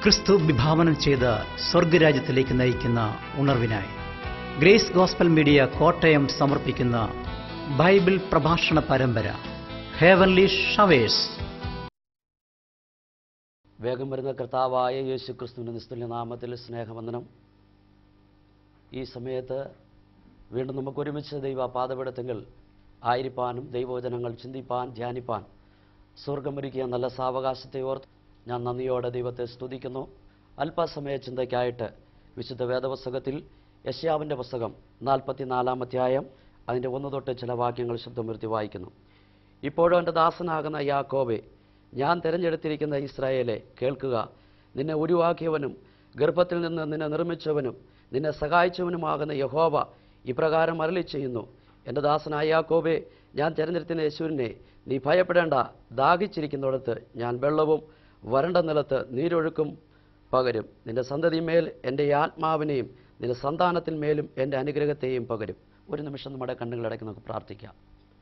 ക്രിസ്തു വിഭാവനം ചെയ്ത സ്വർഗരാജ്യത്തിലേക്ക് നയിക്കുന്ന ഉണർവിനായി ഗ്രേസ് ഗോസ്പൽ മീഡിയ കോട്ടയം സമർപ്പിക്കുന്ന ബൈബിൾ പ്രഭാഷണ പരമ്പര ഹേവൻലി ഷവേഴ്സ് വേഗം വരുന്ന കർത്താവായ യേശു ക്രിസ്തുവിൻ്റെ നിസ്തുല്യ നാമത്തിൽ സ്നേഹവന്ദനം ഈ സമയത്ത് വീണ്ടും നമുക്ക് ഒരുമിച്ച് ദൈവ പാതപെടുത്തെങ്കിൽ ആയിരിപ്പാനും ദൈവവചനങ്ങൾ ചിന്തിപ്പാൻ ധ്യാനിപ്പാൻ സ്വർഗമൊരുക്കിയ നല്ല സാവകാശത്തെ ഓർത്ത് ഞാൻ നന്ദിയോടെ ദൈവത്തെ സ്തുതിക്കുന്നു അല്പസമയ ചിന്തയ്ക്കായിട്ട് വിശുദ്ധ വേദപുസ്തകത്തിൽ യശ്യാവിൻ്റെ പുസ്തകം നാൽപ്പത്തിനാലാം അധ്യായം അതിൻ്റെ ഒന്ന് തൊട്ട് ചില വാക്യങ്ങൾ ശബ്ദമുരുത്തി വായിക്കുന്നു ഇപ്പോഴും എൻ്റെ ദാസനാകുന്ന യാക്കോബെ ഞാൻ തിരഞ്ഞെടുത്തിരിക്കുന്ന ഇസ്രായേലെ കേൾക്കുക നിന്നെ ഉരുവാക്കിയവനും ഗർഭത്തിൽ നിന്ന് നിന്നെ നിർമ്മിച്ചവനും നിന്നെ സഹായിച്ചവനുമാകുന്ന യഹോവ ഇപ്രകാരം അരളി ചെയ്യുന്നു എൻ്റെ ദാസനായ യാക്കോബെ ഞാൻ തിരഞ്ഞെടുത്തിന യേശുവിനെ നീ ഭയപ്പെടേണ്ട ദാഹിച്ചിരിക്കുന്നിടത്ത് ഞാൻ വെള്ളവും വരണ്ട നിലത്ത് നീരൊഴുക്കും പകരും നിന്റെ സന്തതിമേൽ എൻ്റെ ആത്മാവിനെയും നിന്റെ സന്താനത്തിന്മേലും എൻ്റെ അനുഗ്രഹത്തെയും പകരും ഒരു നിമിഷം നമ്മുടെ കണ്ണുകളടക്കി നമുക്ക് പ്രാർത്ഥിക്കാം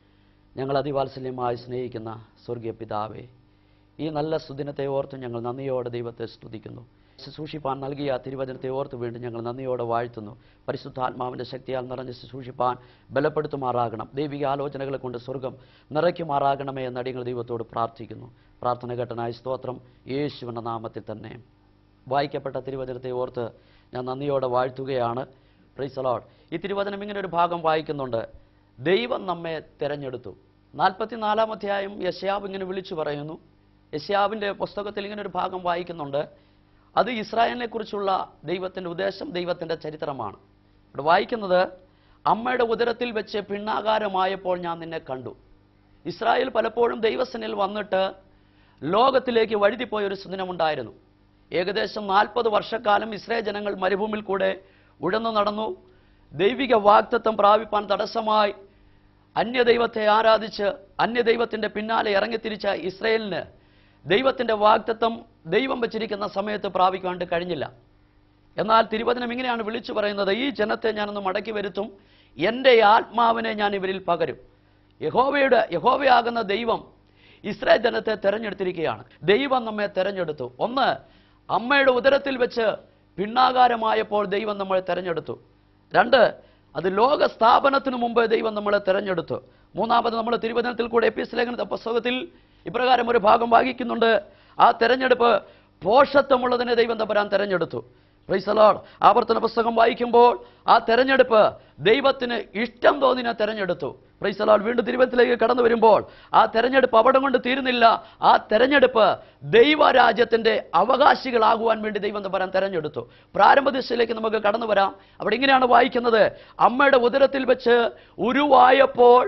ഞങ്ങൾ അതിവാത്സല്യമായി സ്നേഹിക്കുന്ന സ്വർഗീയ പിതാവേ ഈ നല്ല സുദിനത്തെ ഓർത്ത് ഞങ്ങൾ നന്ദിയോടെ ദൈവത്തെ സ്തുതിക്കുന്നു ശുശ്രൂഷിപ്പാൻ നൽകിയ തിരുവചനത്തെ ഓർത്ത് വീണ്ടും ഞങ്ങൾ നന്ദിയോടെ വാഴ്ത്തുന്നു പരിശുദ്ധാത്മാവിൻ്റെ ശക്തിയാൽ നിറഞ്ഞ് ശുശ്രൂഷിപ്പാൻ ബലപ്പെടുത്തുമാറാകണം ദൈവിക ആലോചനകളെ കൊണ്ട് സ്വർഗം നിറയ്ക്കുമാറാകണമേ എന്ന അടിയങ്ങൾ ദൈവത്തോട് പ്രാർത്ഥിക്കുന്നു പ്രാർത്ഥന ഘട്ടനായ സ്തോത്രം യേശുവിൻ്റെ നാമത്തിൽ തന്നെ വായിക്കപ്പെട്ട തിരുവചനത്തെ ഓർത്ത് ഞാൻ നന്ദിയോടെ വാഴ്ത്തുകയാണ് പ്രൈസലോഡ് ഈ തിരുവചനം ഇങ്ങനെ ഒരു ഭാഗം വായിക്കുന്നുണ്ട് ദൈവം നമ്മെ തിരഞ്ഞെടുത്തു നാൽപ്പത്തിനാലാം അധ്യായം യശ്യാവ് ഇങ്ങനെ വിളിച്ചു പറയുന്നു യശ്യാവിൻ്റെ പുസ്തകത്തിൽ ഇങ്ങനെ ഒരു ഭാഗം വായിക്കുന്നുണ്ട് അത് ഇസ്രായേലിനെ കുറിച്ചുള്ള ദൈവത്തിൻ്റെ ഉദ്ദേശം ദൈവത്തിൻ്റെ ചരിത്രമാണ് ഇവിടെ വായിക്കുന്നത് അമ്മയുടെ ഉദരത്തിൽ വെച്ച് പിണ്ണാകാരമായപ്പോൾ ഞാൻ നിന്നെ കണ്ടു ഇസ്രായേൽ പലപ്പോഴും ദൈവസനിൽ വന്നിട്ട് ലോകത്തിലേക്ക് വഴുതിപ്പോയ ഒരു സുദിനമുണ്ടായിരുന്നു ഏകദേശം നാൽപ്പത് വർഷക്കാലം ഇസ്രായേൽ ജനങ്ങൾ മരുഭൂമിയിൽ കൂടെ ഉഴന്നു നടന്നു ദൈവിക വാക്തത്വം പ്രാപിപ്പാൻ തടസ്സമായി അന്യദൈവത്തെ ആരാധിച്ച് അന്യദൈവത്തിൻ്റെ പിന്നാലെ ഇറങ്ങിത്തിരിച്ച ഇസ്രയേലിന് ദൈവത്തിൻ്റെ വാക്തത്വം ദൈവം വെച്ചിരിക്കുന്ന സമയത്ത് പ്രാപിക്കാണ്ട് കഴിഞ്ഞില്ല എന്നാൽ തിരുവചനം ഇങ്ങനെയാണ് വിളിച്ചു പറയുന്നത് ഈ ജനത്തെ ഞാനൊന്ന് മടക്കി വരുത്തും എൻ്റെ ആത്മാവിനെ ഞാൻ ഇവരിൽ പകരും യഹോവയുടെ യഹോവയാകുന്ന ദൈവം ഇസ്രായേൽ ജനത്തെ തെരഞ്ഞെടുത്തിരിക്കുകയാണ് ദൈവം നമ്മെ തെരഞ്ഞെടുത്തു ഒന്ന് അമ്മയുടെ ഉദരത്തിൽ വെച്ച് പിണ്ണാകാരമായപ്പോൾ ദൈവം നമ്മളെ തെരഞ്ഞെടുത്തു രണ്ട് അത് ലോക സ്ഥാപനത്തിനു മുമ്പ് ദൈവം നമ്മളെ തെരഞ്ഞെടുത്തു മൂന്നാമത് നമ്മൾ തിരുവചനത്തിൽ കൂടെ എപ്പിസ് ലേഖന പുസ്തകത്തിൽ ഇപ്രകാരം ഒരു ഭാഗം വായിക്കുന്നുണ്ട് ആ തെരഞ്ഞെടുപ്പ് പോഷത്വമുള്ളതിനെ ദൈവം തമ്പരാൻ തെരഞ്ഞെടുത്തു പ്രൈസലോഡ് ആവർത്തന പുസ്തകം വായിക്കുമ്പോൾ ആ തെരഞ്ഞെടുപ്പ് ദൈവത്തിന് ഇഷ്ടം തോന്നിനെ തെരഞ്ഞെടുത്തു പ്രൈസലോൾ വീണ്ടും തിരുവനന്തപുരത്തിലേക്ക് കടന്നു വരുമ്പോൾ ആ തെരഞ്ഞെടുപ്പ് അവിടെ കൊണ്ട് തീരുന്നില്ല ആ തെരഞ്ഞെടുപ്പ് ദൈവരാജ്യത്തിന്റെ അവകാശികളാകുവാൻ വേണ്ടി ദൈവം തമ്പരാൻ തെരഞ്ഞെടുത്തു പ്രാരംഭ ദിശയിലേക്ക് നമുക്ക് കടന്നു വരാം അവിടെ ഇങ്ങനെയാണ് വായിക്കുന്നത് അമ്മയുടെ ഉദരത്തിൽ വെച്ച് ഉരുവായപ്പോൾ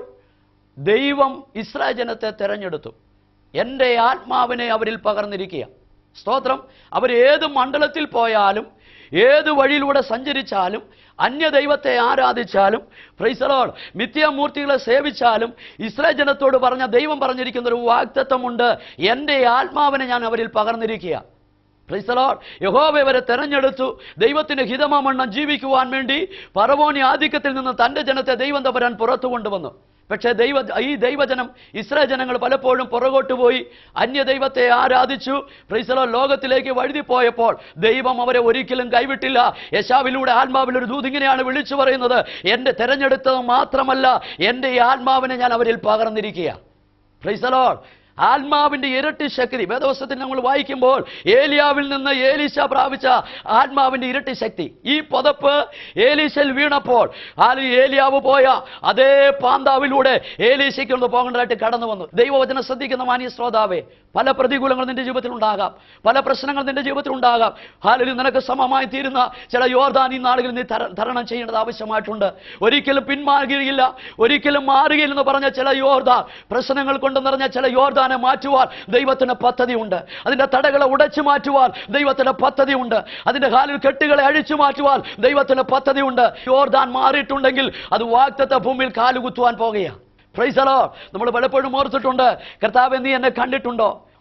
ദൈവം ഇസ്രായേൽ ജനത്തെ തെരഞ്ഞെടുത്തു എൻ്റെ ആത്മാവിനെ അവരിൽ പകർന്നിരിക്കുക സ്തോത്രം അവർ ഏത് മണ്ഡലത്തിൽ പോയാലും ഏത് വഴിയിലൂടെ സഞ്ചരിച്ചാലും അന്യദൈവത്തെ ആരാധിച്ചാലും ഫ്രൈസലോൾ മിഥ്യാമൂർത്തികളെ സേവിച്ചാലും ഇസ്രായേൽ ജനത്തോട് പറഞ്ഞ ദൈവം പറഞ്ഞിരിക്കുന്ന ഒരു വാക്തത്വമുണ്ട് എൻ്റെ ആത്മാവിനെ ഞാൻ അവരിൽ പകർന്നിരിക്കുക പ്രൈസലോൾ യഹോവ ഇവരെ തെരഞ്ഞെടുത്തു ദൈവത്തിന് ഹിതമവണ്ണം ജീവിക്കുവാൻ വേണ്ടി പറവോനി ആധിക്യത്തിൽ നിന്ന് തൻ്റെ ജനത്തെ ദൈവം തപരാൻ പുറത്തു കൊണ്ടുവന്നു പക്ഷേ ദൈവ ഈ ദൈവജനം ഇസ്രായേൽ ജനങ്ങൾ പലപ്പോഴും പുറകോട്ട് പോയി അന്യദൈവത്തെ ആരാധിച്ചു പ്രൈസലോ ലോകത്തിലേക്ക് വഴുതിപ്പോയപ്പോൾ ദൈവം അവരെ ഒരിക്കലും കൈവിട്ടില്ല യശാവിലൂടെ ആത്മാവിൽ ഒരു ദൂതിങ്ങനെയാണ് വിളിച്ചു പറയുന്നത് എൻ്റെ തെരഞ്ഞെടുത്തത് മാത്രമല്ല എൻ്റെ ഈ ആത്മാവിനെ ഞാൻ അവരിൽ പകർന്നിരിക്കുക പ്രൈസലോ ആത്മാവിന്റെ ഇരട്ടി ശക്തി വേദവസ്തത്തിൽ നമ്മൾ വായിക്കുമ്പോൾ ഏലിയാവിൽ നിന്ന് ഏലീശ പ്രാപിച്ച ആത്മാവിന്റെ ഇരട്ടി ശക്തി ഈ പുതപ്പ് ഏലീശയിൽ വീണപ്പോൾ ആ ഏലിയാവ് പോയ അതേ പാന്താവിലൂടെ ഏലീശയ്ക്ക് ഒന്ന് പോകേണ്ടതായിട്ട് കടന്നു വന്നു ദൈവവചനം ശ്രദ്ധിക്കുന്ന മാന്യ ശ്രോതാവേ പല പ്രതികൂലങ്ങൾ നിന്റെ ജീവിതത്തിൽ ഉണ്ടാകാം പല പ്രശ്നങ്ങൾ നിന്റെ ജീവിതത്തിൽ ഉണ്ടാകാം ഹാലിൽ നിനക്ക് സമമായി തീരുന്ന ചില യോർദാൻ ഈ നാളുകളിൽ നീ തര- തരണം ചെയ്യേണ്ടത് ആവശ്യമായിട്ടുണ്ട് ഒരിക്കലും പിന്മാറുകയില്ല ഒരിക്കലും മാറുകയില്ലെന്ന് പറഞ്ഞ ചില യോർദാൻ പ്രശ്നങ്ങൾ കൊണ്ട് നിറഞ്ഞ ചില യോർദാനെ മാറ്റുവാൻ ദൈവത്തിന് പദ്ധതിയുണ്ട് അതിന്റെ തടകളെ ഉടച്ചു മാറ്റുവാൻ ദൈവത്തിന് പദ്ധതിയുണ്ട് അതിന്റെ കാലിൽ കെട്ടുകളെ അഴിച്ചു മാറ്റുവാൻ ദൈവത്തിന് പദ്ധതിയുണ്ട് യോർദാൻ മാറിയിട്ടുണ്ടെങ്കിൽ അത് വാക്തത്വ ഭൂമിയിൽ കാലുകുത്തുവാൻ പോകുകയാണ് പ്രൈസലോ നമ്മൾ പലപ്പോഴും ഓർത്തിട്ടുണ്ട് കർത്താവ് നീ എന്നെ കണ്ടിട്ടുണ്ടോ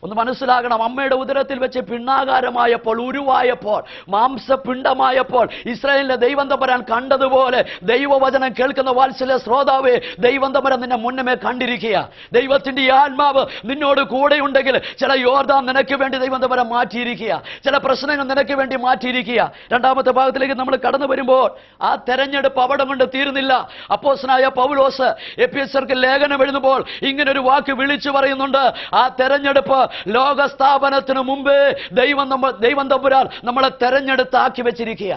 ഒന്ന് മനസ്സിലാകണം അമ്മയുടെ ഉദരത്തിൽ വെച്ച് പിണ്ണാകാരമായപ്പോൾ ഉരുവായപ്പോൾ മാംസപിണ്ഡമായപ്പോൾ ഇസ്രായേലിന്റെ ദൈവം തമ്പരാൻ കണ്ടതുപോലെ ദൈവവചനം കേൾക്കുന്ന വാത്സല്യ ശ്രോതാവേ ദൈവം തമ്പരാൻ നിന്നെ മുന്നമേ കണ്ടിരിക്കുക ദൈവത്തിന്റെ ഈ ആത്മാവ് നിന്നോട് കൂടെയുണ്ടെങ്കിൽ ചില യോർദാൻ നിനക്ക് വേണ്ടി ദൈവം തമ്പരാൻ മാറ്റിയിരിക്കുക ചില പ്രശ്നങ്ങൾ നിനക്ക് വേണ്ടി മാറ്റിയിരിക്കുക രണ്ടാമത്തെ ഭാഗത്തിലേക്ക് നമ്മൾ കടന്നു വരുമ്പോൾ ആ തെരഞ്ഞെടുപ്പ് അവിടെ കൊണ്ട് തീരുന്നില്ല അപ്പോസനായ പൗലോസ് എപ്പിഎസ്സർക്ക് ലേഖനം എഴുതുമ്പോൾ ഇങ്ങനെ ഒരു വാക്ക് വിളിച്ചു പറയുന്നുണ്ട് ആ തെരഞ്ഞെടുപ്പ് ലോകസ്ഥാപനത്തിന് മുമ്പേ ദൈവം നമ്മൾ ദൈവം തമ്പുരാൻ നമ്മളെ തെരഞ്ഞെടുത്താക്കി വെച്ചിരിക്കുക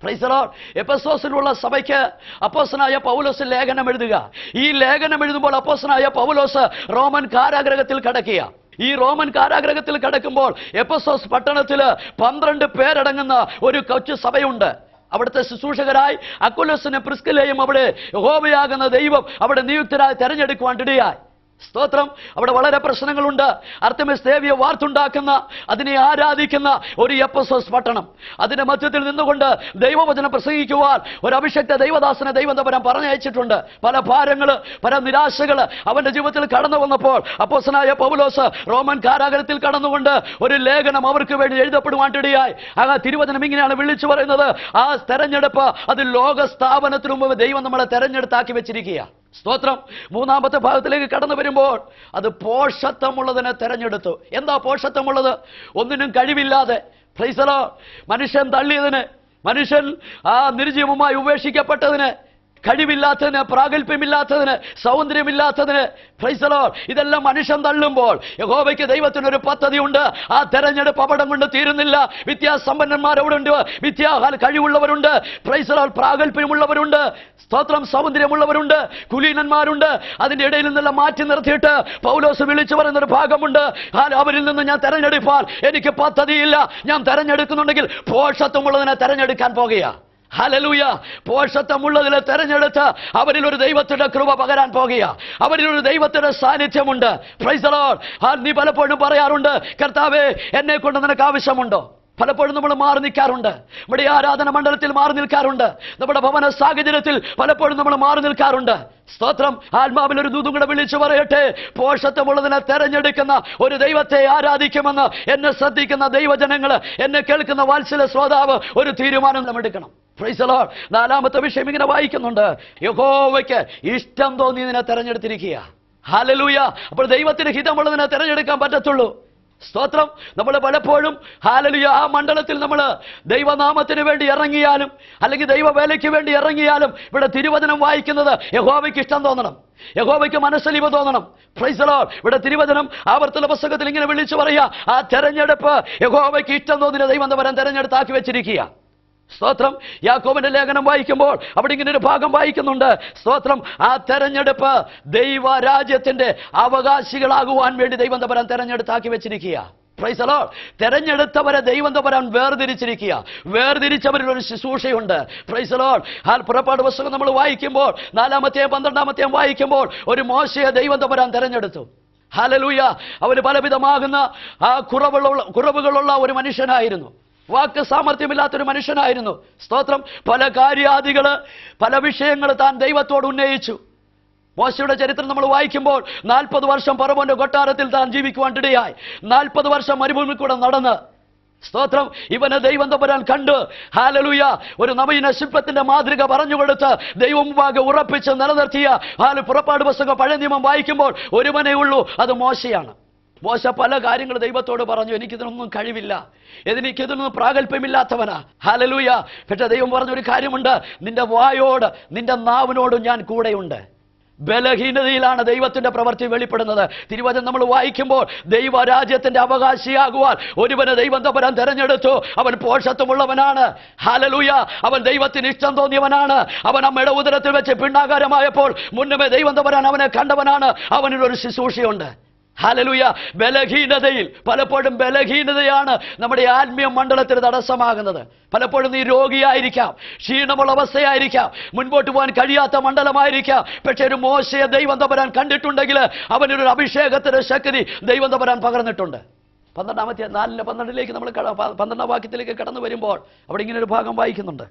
എപ്പസോസിലുള്ള സഭയ്ക്ക് അപ്പോസനായ പൗലോസ് ലേഖനം എഴുതുക ഈ ലേഖനം എഴുതുമ്പോൾ അപ്പോസനായ പൗലോസ് റോമൻ കാരാഗ്രഹത്തിൽ കിടക്കുക ഈ റോമൻ കാരാഗ്രഹത്തിൽ കിടക്കുമ്പോൾ എപ്പസോസ് പട്ടണത്തിൽ പന്ത്രണ്ട് പേരടങ്ങുന്ന ഒരു കൊച്ചു സഭയുണ്ട് അവിടുത്തെ ശുശ്രൂഷകരായി അക്കുലസിനെ പ്രിസ്കിലെയും അവിടെ യഹോവയാകുന്ന ദൈവം അവിടെ നിയുക്തരായി തെരഞ്ഞെടുക്കുവാൻ ഇടയായി സ്തോത്രം അവിടെ വളരെ പ്രശ്നങ്ങളുണ്ട് അർത്തമിസ് ദേവിയെ വാർത്തുണ്ടാക്കുന്ന അതിനെ ആരാധിക്കുന്ന ഒരു എപ്പസോസ് പട്ടണം അതിന്റെ മധ്യത്തിൽ നിന്നുകൊണ്ട് ദൈവവചനം പ്രസംഗിക്കുവാൻ ഒരു അഭിഷക്ത ദൈവദാസനെ ദൈവം തമ്പരം പറഞ്ഞയച്ചിട്ടുണ്ട് പല ഭാരങ്ങള് പല നിരാശകള് അവന്റെ ജീവിതത്തിൽ കടന്നു വന്നപ്പോൾ അപ്പോസനായ പൗലോസ് റോമൻ കാരാഗ്രഹത്തിൽ കടന്നുകൊണ്ട് ഒരു ലേഖനം അവർക്ക് വേണ്ടി എഴുതപ്പെടുവാൻ ഇടയായി ആ തിരുവചനം ഇങ്ങനെയാണ് വിളിച്ചു പറയുന്നത് ആ തെരഞ്ഞെടുപ്പ് അത് ലോക സ്ഥാപനത്തിനു മുമ്പ് ദൈവം നമ്മളെ തെരഞ്ഞെടുത്താക്കി വെച്ചിരിക്കുക സ്തോത്രം മൂന്നാമത്തെ ഭാഗത്തിലേക്ക് കടന്നു വരുമ്പോൾ അത് പോഷത്വമുള്ളതിനെ തെരഞ്ഞെടുത്തു എന്താ പോഷത്വമുള്ളത് ഒന്നിനും കഴിവില്ലാതെ ഫ്രൈസറോ മനുഷ്യൻ തള്ളിയതിന് മനുഷ്യൻ ആ നിർജീവമായി ഉപേക്ഷിക്കപ്പെട്ടതിന് കഴിവില്ലാത്തതിന് പ്രാഗൽഭ്യമില്ലാത്തതിന് സൗന്ദര്യമില്ലാത്തതിന് ഫ്രൈസലോ ഇതെല്ലാം മനുഷ്യൻ തള്ളുമ്പോൾ യഹോവയ്ക്ക് ദൈവത്തിന് ഒരു പദ്ധതിയുണ്ട് ആ തെരഞ്ഞെടുപ്പ് അപടം കൊണ്ട് തീരുന്നില്ല വിദ്യാസമ്പന്നന്മാരവിടെ വിദ്യാ കഴിവുള്ളവരുണ്ട് ഫ്രൈസലോ പ്രാഗൽഭ്യമുള്ളവരുണ്ട് സ്തോത്രം സൗന്ദര്യമുള്ളവരുണ്ട് കുലീനന്മാരുണ്ട് അതിന്റെ ഇടയിൽ നിന്നെല്ലാം മാറ്റി നിർത്തിയിട്ട് പൗലോസ് വിളിച്ചു പറയുന്ന ഒരു ഭാഗമുണ്ട് ആ അവരിൽ നിന്ന് ഞാൻ തെരഞ്ഞെടുപ്പാൽ എനിക്ക് പദ്ധതിയില്ല ഞാൻ തെരഞ്ഞെടുക്കുന്നുണ്ടെങ്കിൽ പോഷത്വമുള്ളതിനെ തെരഞ്ഞെടുക്കാൻ പോകുകയാണ് ഹലലൂയ പോഷത്വമുള്ളതിലെ തെരഞ്ഞെടുത്ത് അവരിൽ ഒരു ദൈവത്തിന്റെ കൃപ പകരാൻ പോകുക അവരിൽ ഒരു ദൈവത്തിന്റെ സാന്നിധ്യമുണ്ട് പ്രൈസലോൺ നീ പലപ്പോഴും പറയാറുണ്ട് കർത്താവേ എന്നെ കൊണ്ട് നിനക്ക് ആവശ്യമുണ്ടോ പലപ്പോഴും നമ്മൾ മാറി നിൽക്കാറുണ്ട് നമ്മുടെ ഈ ആരാധന മണ്ഡലത്തിൽ മാറി നിൽക്കാറുണ്ട് നമ്മുടെ ഭവന സാഹചര്യത്തിൽ പലപ്പോഴും നമ്മൾ മാറി നിൽക്കാറുണ്ട് സ്തോത്രം ആത്മാവിൽ ഒരു ദൂതും കൂടെ വിളിച്ചു പറയട്ടെ പോഷത്വമുള്ളതിനെ തെരഞ്ഞെടുക്കുന്ന ഒരു ദൈവത്തെ ആരാധിക്കുമെന്ന് എന്നെ ശ്രദ്ധിക്കുന്ന ദൈവജനങ്ങൾ എന്നെ കേൾക്കുന്ന വാത്സല്യ ശ്രോതാവ് ഒരു തീരുമാനം നാം എടുക്കണം Praise the Lord. നാലാമത്തെ വിഷയം ഇങ്ങനെ വായിക്കുന്നുണ്ട് യഹോവയ്ക്ക് ഇഷ്ടം തോന്നി ഇതിനെ തെരഞ്ഞെടുത്തിരിക്കുക ഹാലലൂയ അപ്പോൾ ദൈവത്തിന് ഹിതമുള്ളതിനെ തെരഞ്ഞെടുക്കാൻ പറ്റത്തുള്ളൂ സ്തോത്രം നമ്മൾ പലപ്പോഴും ഹാലലുയ ആ മണ്ഡലത്തിൽ നമ്മൾ ദൈവനാമത്തിന് വേണ്ടി ഇറങ്ങിയാലും അല്ലെങ്കിൽ ദൈവവേലയ്ക്ക് വേണ്ടി ഇറങ്ങിയാലും ഇവിടെ തിരുവചനം വായിക്കുന്നത് യഹോവയ്ക്ക് ഇഷ്ടം തോന്നണം യഹോവയ്ക്ക് മനസ്സലിവ് തോന്നണം ഫ്രൈസലോ ഇവിടെ തിരുവചനം ആവർത്തന പുസ്തകത്തിൽ ഇങ്ങനെ വിളിച്ചു പറയുക ആ തെരഞ്ഞെടുപ്പ് യഹോവയ്ക്ക് ഇഷ്ടം തോന്നിയ ദൈവം വരാൻ തെരഞ്ഞെടുത്താക്കി വെച്ചിരിക്കുക സ്തോത്രം യാക്കോബിന്റെ ലേഖനം വായിക്കുമ്പോൾ അവിടെ ഇങ്ങനെ ഒരു ഭാഗം വായിക്കുന്നുണ്ട് സ്തോത്രം ആ തെരഞ്ഞെടുപ്പ് ദൈവരാജ്യത്തിന്റെ അവകാശികളാകുവാൻ വേണ്ടി ദൈവം തപരാൻ തെരഞ്ഞെടുത്താക്കി വെച്ചിരിക്കുക പ്രൈസലോ തെരഞ്ഞെടുത്തവരെ ദൈവം തപരാൻ വേർതിരിച്ചിരിക്കുക വേർതിരിച്ചവരിൽ ഒരു ശുശ്രൂഷയുണ്ട് പ്രൈസലോൾ ആ പുറപ്പാട് പുസ്തകം നമ്മൾ വായിക്കുമ്പോൾ നാലാമത്തെയും പന്ത്രണ്ടാമത്തെയും വായിക്കുമ്പോൾ ഒരു മോശയെ ദൈവം തപരാൻ തെരഞ്ഞെടുത്തു ഹലലൂയ അവന് പലവിധമാകുന്ന ആ കുറവുള്ള കുറവുകളുള്ള ഒരു മനുഷ്യനായിരുന്നു വാക്ക് സാമർഥ്യമില്ലാത്തൊരു മനുഷ്യനായിരുന്നു സ്തോത്രം പല കാര്യാദികള് പല വിഷയങ്ങൾ താൻ ദൈവത്തോട് ഉന്നയിച്ചു മോശയുടെ ചരിത്രം നമ്മൾ വായിക്കുമ്പോൾ നാൽപ്പത് വർഷം പറവന്റെ കൊട്ടാരത്തിൽ താൻ ജീവിക്കുവാൻ ഇടയായി നാൽപ്പത് വർഷം മരുഭൂമി കൂടെ നടന്ന് സ്തോത്രം ഇവനെ ദൈവം തമ്പരാൻ കണ്ട് ഹാലലുയ ഒരു നവീന ശില്പത്തിന്റെ മാതൃക പറഞ്ഞു കൊടുത്ത് ദൈവം മുമ്പാകെ ഉറപ്പിച്ച് നിലനിർത്തിയ ഹാല് പുറപ്പാട് പുസ്തകം പഴയ നിയമം വായിക്കുമ്പോൾ ഒരുവനേ ഉള്ളൂ അത് മോശയാണ് മോശ പല കാര്യങ്ങൾ ദൈവത്തോട് പറഞ്ഞു എനിക്കിതിനൊന്നും കഴിവില്ല എനിക്കിതിനൊന്നും പ്രാഗൽഭ്യമില്ലാത്തവനാ ഹാലലൂയ പക്ഷെ ദൈവം പറഞ്ഞൊരു കാര്യമുണ്ട് നിന്റെ വായോട് നിന്റെ നാവിനോടും ഞാൻ കൂടെയുണ്ട് ബലഹീനതയിലാണ് ദൈവത്തിന്റെ പ്രവൃത്തി വെളിപ്പെടുന്നത് തിരുവചനം നമ്മൾ വായിക്കുമ്പോൾ ദൈവരാജ്യത്തിന്റെ അവകാശിയാകുവാൻ ഒരുവന് ദൈവം തപരാൻ തെരഞ്ഞെടുത്തു അവൻ പോഷത്വമുള്ളവനാണ് ഹാലലൂയ അവൻ ദൈവത്തിന് ഇഷ്ടം തോന്നിയവനാണ് അവൻ അമ്മയുടെ ഉദരത്തിൽ വെച്ച് പിണ്ണാകാരമായപ്പോൾ മുന്നമേ ദൈവം തപരാൻ അവനെ കണ്ടവനാണ് അവനിലൊരു ശുശ്രൂഷയുണ്ട് ഹാലലൂയ ബലഹീനതയിൽ പലപ്പോഴും ബലഹീനതയാണ് നമ്മുടെ ആത്മീയ മണ്ഡലത്തിന് തടസ്സമാകുന്നത് പലപ്പോഴും നീ രോഗിയായിരിക്കാം ക്ഷീണമുള്ള അവസ്ഥയായിരിക്കാം മുൻപോട്ട് പോകാൻ കഴിയാത്ത മണ്ഡലമായിരിക്കാം പക്ഷേ ഒരു മോശയെ ദൈവം തപരാൻ കണ്ടിട്ടുണ്ടെങ്കിൽ അവനൊരു അഭിഷേകത്തിന്റെ ശക്തി ദൈവം തപരാൻ പകർന്നിട്ടുണ്ട് പന്ത്രണ്ടാമത്തെ നാലിന് പന്ത്രണ്ടിലേക്ക് നമ്മൾ കട- പ- പന്ത്രണ്ടാം വാക്യത്തിലേക്ക് കടന്നു വരുമ്പോൾ അവിടെ ഇങ്ങനെ ഒരു ഭാഗം വായിക്കുന്നുണ്ട്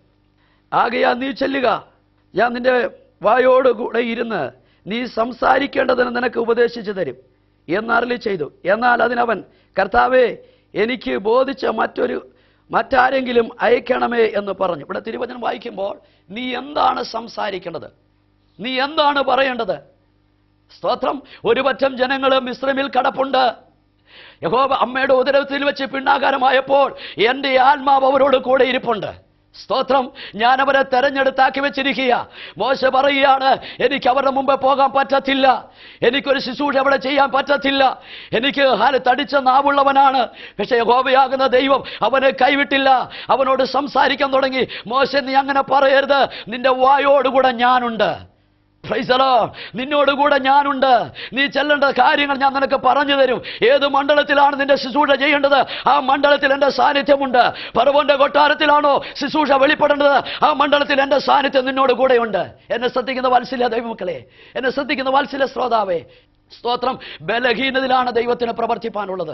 ആകയാ നീ ചെല്ലുക ഞാൻ നിന്റെ വായോട് കൂടെ ഇരുന്ന് നീ സംസാരിക്കേണ്ടതിന് നിനക്ക് ഉപദേശിച്ചു തരും എന്നറിലി ചെയ്തു എന്നാൽ അതിനവൻ കർത്താവേ എനിക്ക് ബോധിച്ച മറ്റൊരു മറ്റാരെങ്കിലും അയക്കണമേ എന്ന് പറഞ്ഞു ഇവിടെ തിരുവചനം വായിക്കുമ്പോൾ നീ എന്താണ് സംസാരിക്കേണ്ടത് നീ എന്താണ് പറയേണ്ടത് സ്തോത്രം ഒരു പറ്റം ജനങ്ങൾ മിശ്രമിൽ കടപ്പുണ്ട് യഹോബ അമ്മയുടെ ഉദരത്തിൽ വെച്ച് പിണ്ണാകാരമായപ്പോൾ എൻ്റെ ആത്മാവ് അവരോട് കൂടെ ഇരിപ്പുണ്ട് സ്തോത്രം ഞാൻ അവരെ തെരഞ്ഞെടുത്താക്കി വെച്ചിരിക്കുക മോശ പറയുകയാണ് എനിക്ക് അവരുടെ മുമ്പേ പോകാൻ പറ്റത്തില്ല എനിക്കൊരു ശുശ്രൂഷ അവിടെ ചെയ്യാൻ പറ്റത്തില്ല എനിക്ക് ഹാല് തടിച്ച നാവുള്ളവനാണ് പക്ഷേ യഹോബയാകുന്ന ദൈവം അവനെ കൈവിട്ടില്ല അവനോട് സംസാരിക്കാൻ തുടങ്ങി മോശ നീ അങ്ങനെ പറയരുത് നിന്റെ വായോടുകൂടെ ഞാനുണ്ട് Praise the Lord. നിന്നോടുകൂടെ ഞാനുണ്ട് നീ ചെല്ലേണ്ട കാര്യങ്ങൾ ഞാൻ നിനക്ക് പറഞ്ഞു തരും ഏത് മണ്ഡലത്തിലാണ് നിന്റെ ശുശ്രൂഷ ചെയ്യേണ്ടത് ആ മണ്ഡലത്തിൽ എൻ്റെ സാന്നിധ്യമുണ്ട് പറവോന്റെ കൊട്ടാരത്തിലാണോ ശുശ്രൂഷ വെളിപ്പെടേണ്ടത് ആ മണ്ഡലത്തിൽ എൻ്റെ സാന്നിധ്യം നിന്നോട് കൂടെയുണ്ട് എന്നെ ശ്രദ്ധിക്കുന്ന വാത്സല്യ ദൈവമക്കളെ എന്നെ ശ്രദ്ധിക്കുന്ന വാത്സല്യ ശ്രോതാവേ സ്തോത്രം ബലഹീനതയിലാണ് ദൈവത്തിന് പ്രവർത്തിപ്പാനുള്ളത്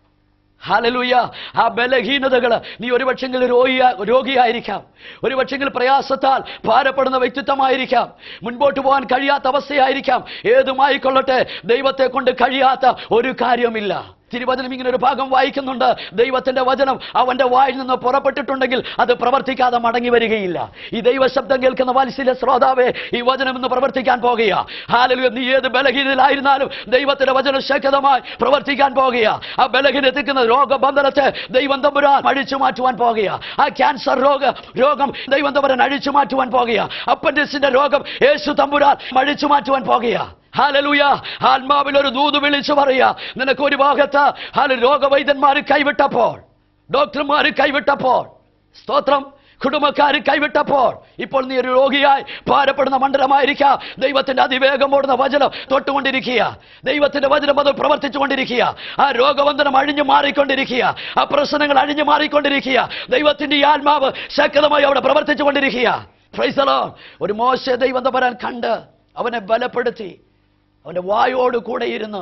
ഹാലലൂയ ആ ബലഹീനതകൾ നീ ഒരുപക്ഷെങ്കിൽ രോഗിയ രോഗിയായിരിക്കാം ഒരുപക്ഷെങ്കിൽ പ്രയാസത്താൽ ഭാരപ്പെടുന്ന വ്യക്തിത്വമായിരിക്കാം മുൻപോട്ട് പോകാൻ കഴിയാത്ത അവസ്ഥയായിരിക്കാം ഏതുമായിക്കൊള്ളട്ടെ ദൈവത്തെ കൊണ്ട് കഴിയാത്ത ഒരു കാര്യമില്ല തിരുവചനം ഇങ്ങനെ ഒരു ഭാഗം വായിക്കുന്നുണ്ട് ദൈവത്തിന്റെ വചനം അവന്റെ വായിൽ നിന്ന് പുറപ്പെട്ടിട്ടുണ്ടെങ്കിൽ അത് പ്രവർത്തിക്കാതെ മടങ്ങി വരികയില്ല ഈ ദൈവശബ്ദം കേൾക്കുന്ന വാത്സല്യ ശ്രോതാവേ ഈ വചനം ഇന്ന് പ്രവർത്തിക്കാൻ പോകുക ഹാലലുയ നീ ഏത് ബലഹീനയിലായിരുന്നാലും ദൈവത്തിന്റെ വചനം ശക്തമായി പ്രവർത്തിക്കാൻ പോകുക ആ ബലഹീനത്തിക്കുന്ന രോഗബന്ധനത്തെ ദൈവം തമ്പുരാൻ അഴിച്ചു മാറ്റുവാൻ പോകുക ആ ക്യാൻസർ രോഗ രോഗം ദൈവം തമ്പുരാൻ അഴിച്ചു മാറ്റുവാൻ പോകുക അപ്പൻഡിക്സിന്റെ രോഗം യേശു തമ്പുരാൻ അഴിച്ചു മാറ്റുവാൻ പോകുക ഹാലലൂയ ആത്മാവിൽ ഒരു ദൂത് വിളിച്ചു പറയാ നിനക്ക് ഒരു ഭാഗത്ത് ഹാല രോഗവൈദ്യന്മാർ കൈവിട്ടപ്പോൾ ഡോക്ടർമാർ കൈവിട്ടപ്പോൾ സ്തോത്രം കുടുംബക്കാർ കൈവിട്ടപ്പോൾ ഇപ്പോൾ നീ ഒരു രോഗിയായി ഭാരപ്പെടുന്ന മണ്ഡലമായിരിക്കുക ദൈവത്തിന്റെ അതിവേഗം ഓടുന്ന വചനം തൊട്ടുകൊണ്ടിരിക്കുക ദൈവത്തിന്റെ വചനം അത് പ്രവർത്തിച്ചുകൊണ്ടിരിക്കുക ആ രോഗബന്ധനം അഴിഞ്ഞു മാറിക്കൊണ്ടിരിക്കുക ആ പ്രശ്നങ്ങൾ അഴിഞ്ഞു മാറിക്കൊണ്ടിരിക്കുക ദൈവത്തിന്റെ ഈ ആത്മാവ് ശക്തമായി അവിടെ പ്രവർത്തിച്ചുകൊണ്ടിരിക്കുക പ്രൈസലോ ഒരു മോശ ദൈവം തമ്പുരാൻ കണ്ട് അവനെ ബലപ്പെടുത്തി അവന്റെ വായോട് കൂടെ ഇരുന്ന്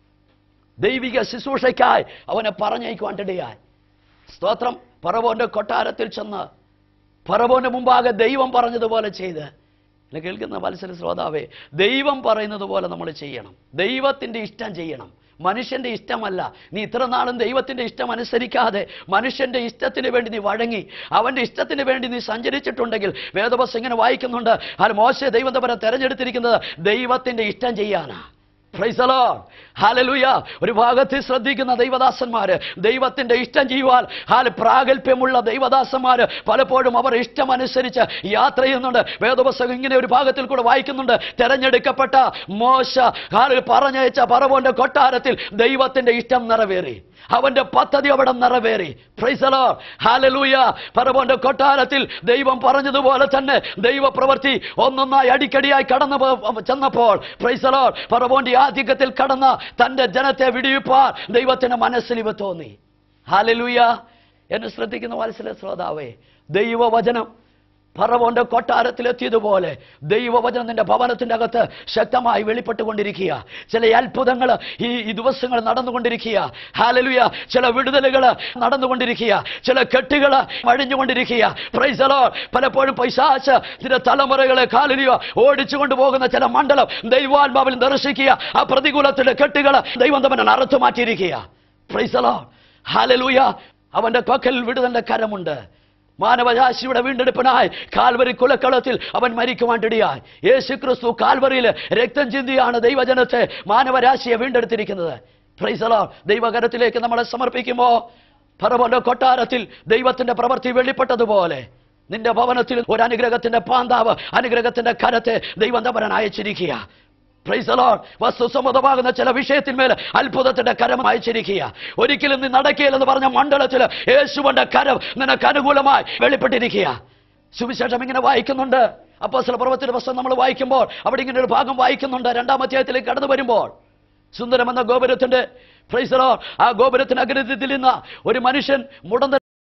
ദൈവിക ശുശ്രൂഷയ്ക്കായി അവനെ പറഞ്ഞയക്കുവാണ്ടിടയായി സ്തോത്രം പറവോന്റെ കൊട്ടാരത്തിൽ ചെന്ന് പറവോന്റെ മുമ്പാകെ ദൈവം പറഞ്ഞതുപോലെ ചെയ്ത് എന്നെ കേൾക്കുന്ന മത്സര ശ്രോതാവേ ദൈവം പറയുന്നത് പോലെ നമ്മൾ ചെയ്യണം ദൈവത്തിന്റെ ഇഷ്ടം ചെയ്യണം മനുഷ്യന്റെ ഇഷ്ടമല്ല നീ ഇത്ര നാളും ദൈവത്തിന്റെ ഇഷ്ടം അനുസരിക്കാതെ മനുഷ്യന്റെ ഇഷ്ടത്തിന് വേണ്ടി നീ വഴങ്ങി അവന്റെ ഇഷ്ടത്തിന് വേണ്ടി നീ സഞ്ചരിച്ചിട്ടുണ്ടെങ്കിൽ വേദവസ് ഇങ്ങനെ വായിക്കുന്നുണ്ട് അത് മോശ ദൈവം തമ്മിൽ തെരഞ്ഞെടുത്തിരിക്കുന്നത് ദൈവത്തിന്റെ ഇഷ്ടം ചെയ്യാനാ Praise the Lord. Hallelujah. ഒരു ഭാഗത്ത് ശ്രദ്ധിക്കുന്ന ദൈവദാസന്മാര് ദൈവത്തിന്റെ ഇഷ്ടം ചെയ്യുവാൻ ഹാൽ പ്രാഗൽഭ്യമുള്ള ദൈവദാസന്മാര് പലപ്പോഴും അവർ ഇഷ്ടമനുസരിച്ച് യാത്ര ചെയ്യുന്നുണ്ട് വേദപുസ്തകം ഇങ്ങനെ ഒരു ഭാഗത്തിൽ കൂടെ വായിക്കുന്നുണ്ട് തെരഞ്ഞെടുക്കപ്പെട്ട മോശ ഹാൽ പറഞ്ഞയച്ച പറവോന്റെ കൊട്ടാരത്തിൽ ദൈവത്തിന്റെ ഇഷ്ടം നിറവേറി അവന്റെ പദ്ധതി അവിടെ നിറവേറി പ്രൈസലോ ഹാലലൂയ പറവോന്റെ കൊട്ടാരത്തിൽ ദൈവം പറഞ്ഞതുപോലെ തന്നെ ദൈവപ്രവൃത്തി ഒന്നൊന്നായി അടിക്കടിയായി കടന്നു പോ- ചെന്നപ്പോൾ പ്രൈസലോ പറവോന്റെ ആധിക്യത്തിൽ കടന്ന തന്റെ ജനത്തെ വിടിവിപ്പാൻ ദൈവത്തിന് മനസ്സിൽ ഇവ തോന്നി ഹാലലൂയ എന്നെ ശ്രദ്ധിക്കുന്ന വാത്സല്യ ശ്രോതാവേ ദൈവവചനം പറവോന്റെ കൊട്ടാരത്തിലെത്തിയതുപോലെ ദൈവവചനം നിന്റെ ഭവനത്തിന്റെ അകത്ത് ശക്തമായി വെളിപ്പെട്ടുകൊണ്ടിരിക്കുക ചില അത്ഭുതങ്ങൾ ഈ ഈ ദിവസങ്ങൾ നടന്നുകൊണ്ടിരിക്കുക ഹാലലുയ ചില വിടുതലുകൾ നടന്നുകൊണ്ടിരിക്കുക ചില കെട്ടുകൾ അഴിഞ്ഞുകൊണ്ടിരിക്കുക പ്രൈസലോ പലപ്പോഴും പൈസാച്ച് ചില തലമുറകളെ കാലലിയോ ഓടിച്ചു കൊണ്ടുപോകുന്ന ചില മണ്ഡലം ദൈവാത്മാവിൽ ദർശിക്കുക ആ പ്രതികൂലത്തിന്റെ കെട്ടുകൾ ദൈവം തമ്മനെ അറുത്തു മാറ്റിയിരിക്കുക പ്രൈസലോ ഹാലലൂയ അവന്റെ കൊക്കൽ വിടുതന്റെ കരമുണ്ട് മാനവരാശിയുടെ വീണ്ടെടുപ്പിനായി കാൽവരി കുലക്കളത്തിൽ അവൻ മരിക്കുവാണ്ടിടിയായി യേശു ക്രിസ്തു കാൽവരിയിൽ രക്തം ചിന്തിയാണ് ദൈവജനത്തെ മാനവരാശിയെ വീണ്ടെടുത്തിരിക്കുന്നത് പ്രൈസലോ ദൈവകരത്തിലേക്ക് നമ്മളെ സമർപ്പിക്കുമോ പറവന്റെ കൊട്ടാരത്തിൽ ദൈവത്തിന്റെ പ്രവൃത്തി വെളിപ്പെട്ടതുപോലെ നിന്റെ ഭവനത്തിൽ ഒരു അനുഗ്രഹത്തിന്റെ പാന്താവ് അനുഗ്രഹത്തിന്റെ കരത്തെ ദൈവം തമ്പരൻ അയച്ചിരിക്കുക Praise the Lord. വസ്തുസമ്മതമാകുന്ന ചില വിഷയത്തിന്മേൽ അത്ഭുതത്തിന്റെ കരം അയച്ചിരിക്കുക ഒരിക്കലും നീ നടക്കുകയില്ലെന്ന് പറഞ്ഞ മണ്ഡലത്തിൽ യേശുവിന്റെ കരം നിനക്ക് അനുകൂലമായി വെളിപ്പെട്ടിരിക്കുക സുവിശേഷം ഇങ്ങനെ വായിക്കുന്നുണ്ട് അപ്പോൾ ചില പർവ്വത്തിന്റെ പുസ്തകം നമ്മൾ വായിക്കുമ്പോൾ അവിടെ ഇങ്ങനെ ഒരു ഭാഗം വായിക്കുന്നുണ്ട് രണ്ടാം അധ്യായത്തിലേക്ക് കടന്നു വരുമ്പോൾ സുന്ദരമെന്ന ഗോപുരത്തിന്റെ പ്രൈസലോ ആ ഗോപുരത്തിന് അഗ്രത്തിൽ നിന്ന് ഒരു മനുഷ്യൻ മുടന്ത